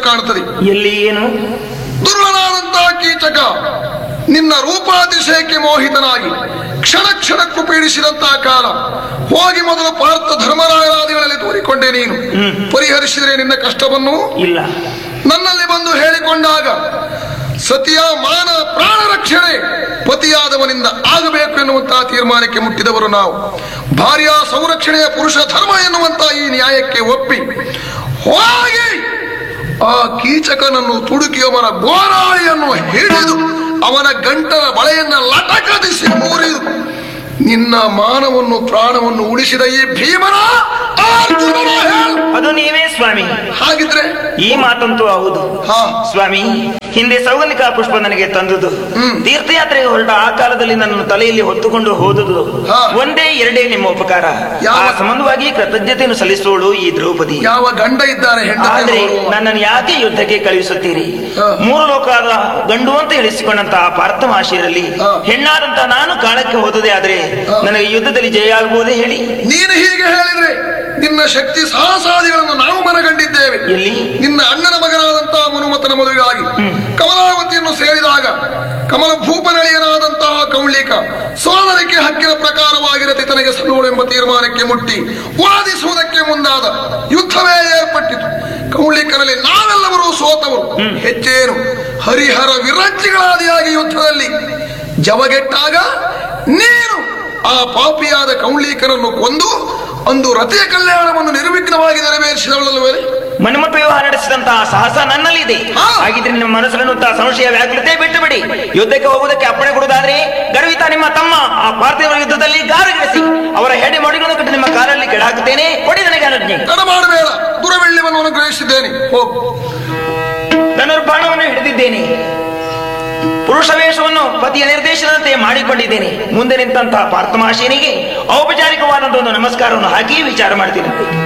ಕಾಣುತ್ತದೆ ಎಲ್ಲಿ ಏನು ದುರ್ಬಲನಾದಂತಹ ಕೀಚಕ ನಿನ್ನ ರೂಪಾತಿಶಯಕ್ಕೆ ಮೋಹಿತನಾಗಿ ಕ್ಷಣ ಕ್ಷಣಕ್ಕೂ ಪೀಡಿಸಿದಂತಹ ಕಾಲ ಹೋಗಿ ಮೊದಲು ಪಾರ್ಥ ಧರ್ಮರಾಯರಾದಿಗಳಲ್ಲಿ ತೋರಿಕೊಂಡೆ ನೀನು ಪರಿಹರಿಸಿದರೆ ನಿನ್ನ ಕಷ್ಟವನ್ನು ಇಲ್ಲ ನನ್ನಲ್ಲಿ ಬಂದು ಹೇಳಿಕೊಂಡಾಗ ಸತಿಯ ಮಾನ ಪ್ರಾಣ ರಕ್ಷಣೆ ಪತಿಯಾದವನಿಂದ ಆಗಬೇಕು ಎನ್ನುವಂತಹ ತೀರ್ಮಾನಕ್ಕೆ ಮುಟ್ಟಿದವರು ನಾವು ಭಾರ್ಯ ಸಂರಕ್ಷಣೆಯ ಪುರುಷ ಧರ್ಮ ಎನ್ನುವಂತಹ ಈ ನ್ಯಾಯಕ್ಕೆ ಒಪ್ಪಿ ಹೋಗಿ ಆ ಕೀಚಕನನ್ನು ತುಡುಕಿ ಅವನ ಗೋರಾಳಿಯನ್ನು ಹಿಡಿದು ಅವನ ಗಂಟಲ ಬಳೆಯನ್ನ ಲಟಕದಿಸಿ ಮೂರಿದು ನಿನ್ನ ಮಾನವನ್ನು ಪ್ರಾಣವನ್ನು ಉಳಿಸಿದ ಈ ಭೀಮನ ಅರ್ಜುನನ ಹೇಳು. ಅದು ನೀವೇ ಸ್ವಾಮಿ ಹಾಗಿದ್ರೆ ಈ ಮಾತಂತೂ ಹೌದು ಹಾ ಸ್ವಾಮಿ ಹಿಂದೆ ಸೌಗಂಧಿಕ ಪುಷ್ಪ ನನಗೆ ತಂದುದು ಹ್ಮ್. ತೀರ್ಥಯಾತ್ರೆಗೆ ಹೊರಟ ಆ ಕಾಲದಲ್ಲಿ ನನ್ನನ್ನು ತಲೆಯಲ್ಲಿ ಹೊತ್ತುಕೊಂಡು ಹೋದುದು ಹಾ. ಒಂದೇ ಎರಡೇ ನಿಮ್ಮ ಉಪಕಾರ ಯಾವ- ಆ ಸಂಬಂಧವಾಗಿ ಕೃತಜ್ಞತೆಯನ್ನು ಸಲ್ಲಿಸುವಳು ಈ ದ್ರೌಪದಿ ಯಾವ ಗಂಡ ಇದ್ದಾನೆ ಹೆಂಡತಿ ಆದ್ರೆ ನೋಡುವ. ನನ್ನನ್ನು ಯಾಕೆ ಯುದ್ಧಕ್ಕೆ ಕಳುಹಿಸುತ್ತೀರಿ ಹಾ. ಮೂರು ಲೋಕದ ಗಂಡು ಅಂತ ಹೇಳಿಸಿಕೊಂಡಂತಹ ಪಾರ್ಥಮಾಶಿಯರಲ್ಲಿ ಹಾ. ಹೆಣ್ಣಾದಂತ ನಾನು ಕಾಳಕ್ಕೆ ಹೋದದೆ ಆದ್ರೆ ಹಾ. ನನಗೆ ಯುದ್ಧದಲ್ಲಿ ಜಯ ಆಗ್ಬೋದೇ ಹೇಳಿ ನೀನು ಹೀಗೆ ಹೇಳಿದ್ರೆ ನಿನ್ನ ಶಕ್ತಿ ಸಾಹಸಾದಿಗಳನ್ನು ನಾವು ಮನಗಂಡಿದ್ದೇವೆ ಎಲ್ಲಿ ನಿನ್ನ ಅಣ್ಣನ ಮಗನಾದಂತಹ ಮನುಮತನ ಮದುವೆಗಾಗಿ ಕಮಲಾವತಿಯನ್ನು ಸೇರಿದಾಗ ಕಮಲ ಭೂಪನಳಿಯನಾದಂತಹ ಕೌಳಿಕ ಸೋದರಿಕೆ ಹಕ್ಕಿನ ಪ್ರಕಾರವಾಗಿರತಿ ತನಗೆ ಸಲ್ಲೋಳು ಎಂಬ ತೀರ್ಮಾನಕ್ಕೆ ಮುಟ್ಟಿ ವಾದಿಸುವುದಕ್ಕೆ ಮುಂದಾದ ಯುದ್ಧವೇ ಏರ್ಪಟ್ಟಿತು ಕೌಳಿಕನಲ್ಲಿ ನಾವೆಲ್ಲರೂ ಸೋತವರು ಹೆಚ್ಚೇನು ಹರಿಹರ ವಿರಜ್ಜಿಗಳಾದಿಯಾಗಿ ಯುದ್ಧದಲ್ಲಿ ಜವಗೆಟ್ಟಾಗ ನೀನು ಆ ಪಾಪಿಯಾದ ಕೌಳಿಕನನ್ನು ಕೊಂದು ಅಂದು ರಥೆಯ ಕಲ್ಯಾಣವನ್ನು ನಿರ್ವಿಘ್ನವಾಗಿ ನೆರವೇರಿಸಿದವಳಲ್ಲವೇ ಮನ್ಮಥ ವ್ಯವಹಾರ ನಡೆಸಿದಂತಹ ಸಾಹಸ ನನ್ನಲ್ಲಿ ಇದೆ ಹಾ. ಹಾಗಿದ್ರೆ ನಿಮ್ಮ ಮನಸ್ಸಲ್ಲಿರುವಂತಹ ಸಂಶಯ ವ್ಯಾಕುಲತೆ ಬಿಟ್ಟು ಬಿಡಿ ಯುದ್ಧಕ್ಕೆ ಹೋಗುವುದಕ್ಕೆ ಅಪ್ಪಣೆ ಕೊಡುವುದಾದ್ರೆ ಗರ್ವಿತ ನಿಮ್ಮ ತಮ್ಮ ಆ ಪಾರ್ಥಿವ ಯುದ್ಧದಲ್ಲಿ ಗಾರುಗಿಳಿಸಿ ಅವರ ಹೆಡೆ ಮಡಿಗಳನ್ನು ಕಟ್ಟಿ ನಿಮ್ಮ ಕಾಲಲ್ಲಿ ಕೆಡ ಹಾಕುತ್ತೇನೆ ಕೊಡಿ ನನಗೆ ಅನುಜ್ಞೆ ತಡ ಮಾಡಬೇಡ ದುರವೆಳ್ಳಿವನ್ನು ಅನುಗ್ರಹಿಸಿದ್ದೇನೆ ಹೋಗು ಧನುರ್ಬಾಣವನ್ನು ಹಿಡಿದಿದ್ದೇನೆ ಪುರುಷ ವೇಷವನ್ನು ಪತಿಯ ನಿರ್ದೇಶನದಂತೆ ಮಾಡಿಕೊಂಡಿದ್ದೇನೆ ಮುಂದೆ ನಿಂತಹ ಪಾರ್ಥಮಾಶಿನಿಗೆ ಔಪಚಾರಿಕವಾದಂತಹ ಒಂದು ನಮಸ್ಕಾರವನ್ನು ಹಾಕಿ ವಿಚಾರ ಮಾಡ್ತೀನಿ